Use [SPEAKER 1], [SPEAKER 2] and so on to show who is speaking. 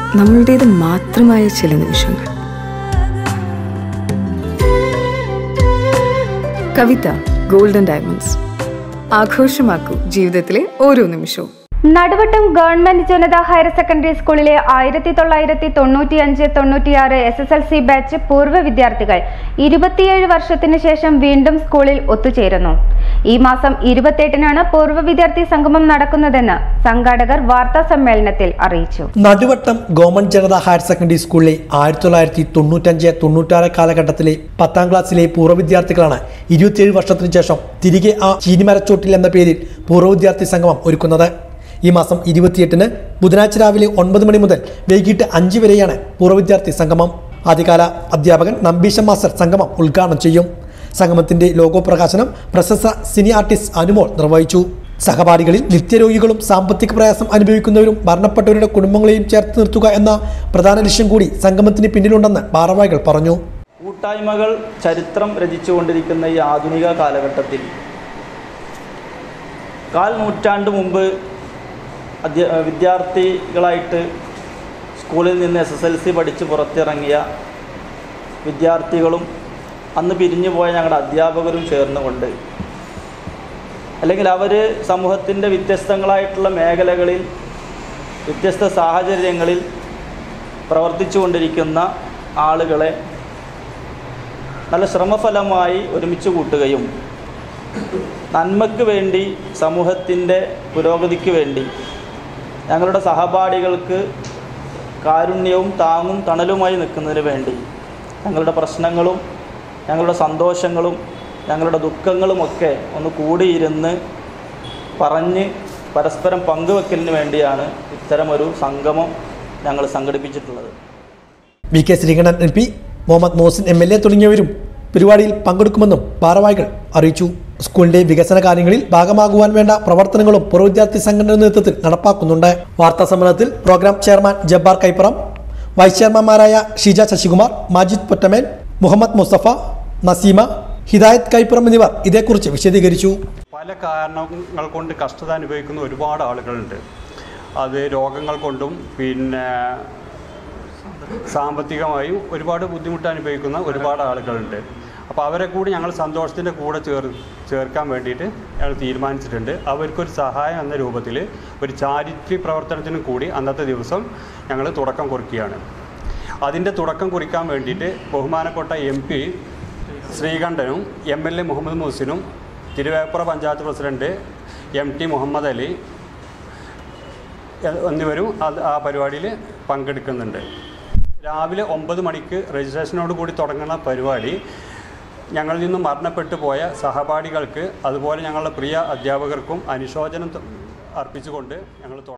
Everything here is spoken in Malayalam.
[SPEAKER 1] നമ്മളുടേത് മാത്രമായ ചില നിമിഷങ്ങൾ കവിത ഗോൾഡൻ ഡയമണ്ട്സ് ആഘോഷമാക്കൂ ജീവിതത്തിലെ ഓരോ നിമിഷവും
[SPEAKER 2] Naduvattam government Janatha higher secondary സ്കൂളിലെ ആയിരത്തി തൊള്ളായിരത്തി തൊണ്ണൂറ്റി അഞ്ച് തൊണ്ണൂറ്റിയാറ് S S L C batch പൂർവ്വ വിദ്യാർത്ഥികൾ ഇരുപത്തിയേഴ് വർഷത്തിന് ശേഷം വീണ്ടും സ്കൂളിൽ ഒത്തുചേരുന്നു ഈ മാസം ഇരുപത്തിയെട്ടിനാണ് പൂർവ്വ വിദ്യാർത്ഥി സംഗമം നടക്കുന്നതെന്ന് സംഘാടകർ വാർത്താ സമ്മേളനത്തിൽ അറിയിച്ചു
[SPEAKER 3] Naduvattam government Janatha higher secondary സ്കൂളിലെ ആയിരത്തി തൊള്ളായിരത്തി തൊണ്ണൂറ്റഞ്ച് തൊണ്ണൂറ്റാറ് കാലഘട്ടത്തിലെ പത്താം ക്ലാസ്സിലെ പൂർവ്വ വിദ്യാർത്ഥികളാണ് ഇരുപത്തിയേഴ് വർഷത്തിനു ശേഷം തിരികെ ആ ചീനിമരച്ചോട്ടിൽ എന്ന പേരിൽ പൂർവ്വ വിദ്യാർത്ഥി സംഗമം ഒരുക്കുന്നത് ഈ മാസം ഇരുപത്തിയെട്ടിന് ബുധനാഴ്ച രാവിലെ ഒൻപത് മണി മുതൽ വൈകിട്ട് അഞ്ച് വരെയാണ് പൂർവ്വ വിദ്യാർത്ഥി സംഗമം ആദ്യകാല അധ്യാപകൻ നമ്പീശൻ മാസ്റ്റർ സംഗമം ഉദ്ഘാടനം ചെയ്യും സംഗമത്തിന്റെ ലോഗോ പ്രകാശനം പ്രശസ്ത സിനി ആർട്ടിസ്റ്റ് അനുമോൾ നിർവഹിച്ചു സഹപാഠികളിൽ നിത്യരോഗികളും സാമ്പത്തിക പ്രയാസം അനുഭവിക്കുന്നവരും മരണപ്പെട്ടവരുടെ കുടുംബങ്ങളെയും ചേർത്ത് നിർത്തുക എന്ന പ്രധാന ലക്ഷ്യം കൂടി സംഗമത്തിന് പിന്നിലുണ്ടെന്ന് ഭാരവാഹികൾ പറഞ്ഞു
[SPEAKER 4] കൂട്ടായ്മകൾ ചരിത്രം രചിച്ചുകൊണ്ടിരിക്കുന്ന ഈ ആധുനിക കാലഘട്ടത്തിൽ കാൽ നൂറ്റാണ്ട് മുമ്പ് അധ്യ വിദ്യാർത്ഥികളായിട്ട് സ്കൂളിൽ നിന്ന് എസ് എസ് എൽ സി പഠിച്ച് പുറത്തിറങ്ങിയ വിദ്യാർത്ഥികളും അന്ന് പിരിഞ്ഞു പോയ ഞങ്ങളുടെ അധ്യാപകരും ചേർന്നുകൊണ്ട് അല്ലെങ്കിൽ അവർ സമൂഹത്തിൻ്റെ വ്യത്യസ്തങ്ങളായിട്ടുള്ള മേഖലകളിൽ വ്യത്യസ്ത സാഹചര്യങ്ങളിൽ പ്രവർത്തിച്ചു കൊണ്ടിരിക്കുന്ന ആളുകളെ നല്ല ശ്രമഫലമായി ഒരുമിച്ച് കൂട്ടുകയും നന്മയ്ക്ക് വേണ്ടി സമൂഹത്തിൻ്റെ പുരോഗതിക്ക് വേണ്ടി ഞങ്ങളുടെ സഹപാഠികൾക്ക് കാരുണ്യവും താങ്ങും തണലുമായി നിൽക്കുന്നതിന് വേണ്ടി ഞങ്ങളുടെ പ്രശ്നങ്ങളും ഞങ്ങളുടെ സന്തോഷങ്ങളും ഞങ്ങളുടെ ദുഃഖങ്ങളുമൊക്കെ ഒന്ന് കൂടിയിരുന്ന് പറഞ്ഞ് പരസ്പരം പങ്കുവെക്കലിന് വേണ്ടിയാണ് ഇത്തരമൊരു സംഗമം ഞങ്ങൾ സംഘടിപ്പിച്ചിട്ടുള്ളത്
[SPEAKER 3] V K Sreekandan M P Muhammad Mohsin M L A തുടങ്ങിയവരും പരിപാടിയിൽ പങ്കെടുക്കുമെന്നും ഭാരവാഹികൾ അറിയിച്ചു സ്കൂളിന്റെ വികസന കാര്യങ്ങളിൽ ഭാഗമാകുവാൻ വേണ്ട പ്രവർത്തനങ്ങളും പൂർവ്വ വിദ്യാർത്ഥി സംഘടനയുടെ നേതൃത്വത്തിൽ നടപ്പാക്കുന്നുണ്ട് വാർത്താ സമ്മേളനത്തിൽ programme chairman Jabbar Kaipparam vice ചെയർമാൻമാരായ ഷീജ ശശികുമാർ മാജിദ് പൊറ്റമേൽ മുഹമ്മദ് മുസ്തഫ നസീമ ഹിദായത്ത് കൈപ്പുറം എന്നിവർ ഇതേക്കുറിച്ച് വിശദീകരിച്ചു
[SPEAKER 5] പല കാരണങ്ങൾ കൊണ്ട് കഷ്ടത അനുഭവിക്കുന്ന ഒരുപാട് ആളുകളുണ്ട് അത് രോഗങ്ങൾ കൊണ്ടും പിന്നെ സാമ്പത്തികമായും ഒരുപാട് ബുദ്ധിമുട്ട് അനുഭവിക്കുന്ന ഒരുപാട് ആളുകളുണ്ട് അപ്പോൾ അവരെ കൂടി ഞങ്ങൾ സന്തോഷത്തിൻ്റെ കൂടെ ചേർ ചേർക്കാൻ വേണ്ടിയിട്ട് ഞങ്ങൾ തീരുമാനിച്ചിട്ടുണ്ട് അവർക്കൊരു സഹായം എന്ന രൂപത്തിൽ ഒരു ചാരിറ്റി പ്രവർത്തനത്തിനും കൂടി അന്നത്തെ ദിവസം ഞങ്ങൾ തുടക്കം കുറിക്കുകയാണ് അതിൻ്റെ തുടക്കം കുറിക്കാൻ വേണ്ടിയിട്ട് ബഹുമാനപ്പെട്ട എം പി ശ്രീകണ്ഠനും എം എൽ എ മുഹമ്മദ് മുഹസിനും Thiruvegappura panchayat president M T Muhammad Ali എ- എന്നിവരും അത് ആ പരിപാടിയിൽ പങ്കെടുക്കുന്നുണ്ട് രാവിലെ ഒമ്പത് മണിക്ക് രജിസ്ട്രേഷനോട് കൂടി തുടങ്ങുന്ന പരിപാടി ഞങ്ങളിൽ നിന്നും മരണപ്പെട്ടു പോയ സഹപാഠികൾക്ക് അതുപോലെ ഞങ്ങളുടെ പ്രിയ അധ്യാപകർക്കും അനുശോചനം ത- അർപ്പിച്ചുകൊണ്ട് ഞങ്ങൾ തുട-